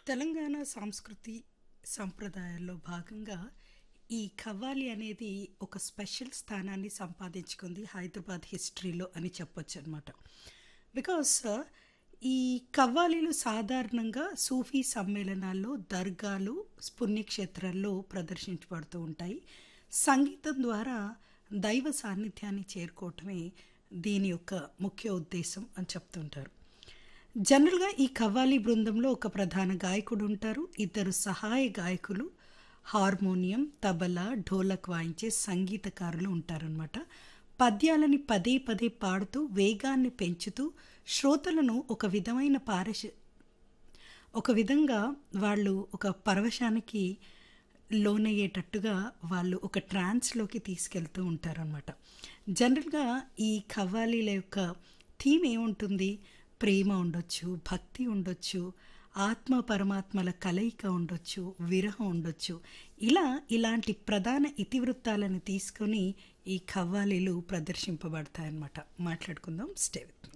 తెలంగాణ సంస్కృతి సంప్రదాయాల్లో భాగంగా ఈ ఖవ్వాలి అనేది ఒక స్పెషల్ స్థానాన్ని సంపాదించుకుంది హైదరాబాద్ హిస్టరీలో అని చెప్పొచ్చు అనమాట బికాస్ ఈ కవ్వాలీలు సాధారణంగా సూఫీ సమ్మేళనాల్లో దర్గాలు పుణ్యక్షేత్రాల్లో ప్రదర్శించబడుతూ ఉంటాయి సంగీతం ద్వారా దైవ సాన్నిధ్యాన్ని చేరుకోవటమే దీని యొక్క ముఖ్య ఉద్దేశం అని చెప్తుంటారు జనరల్గా ఈ కవ్వాలి బృందంలో ఒక ప్రధాన గాయకుడు ఉంటారు ఇద్దరు సహాయ గాయకులు హార్మోనియం తబలా ఢోలక్ వాయించే సంగీతకారులు ఉంటారనమాట పద్యాలని పదే పదే పాడుతూ వేగాన్ని పెంచుతూ శ్రోతలను ఒక విధమైన పారశ ఒక విధంగా వాళ్ళు ఒక పరవశానికి లోనయ్యేటట్టుగా వాళ్ళు ఒక ట్రాన్స్లోకి తీసుకెళ్తూ ఉంటారనమాట జనరల్గా ఈ ఖవ్వాలీల యొక్క థీమ్ ఏముంటుంది ప్రేమ ఉండొచ్చు భక్తి ఉండొచ్చు ఆత్మ పరమాత్మల కలయిక ఉండొచ్చు విరహం ఉండొచ్చు ఇలా ఇలాంటి ప్రధాన ఇతివృత్తాలను తీసుకొని ఈ ఖవ్వాలీలు ప్రదర్శింపబడతాయన్నమాట మాట్లాడుకుందాం స్టే విత్ మీ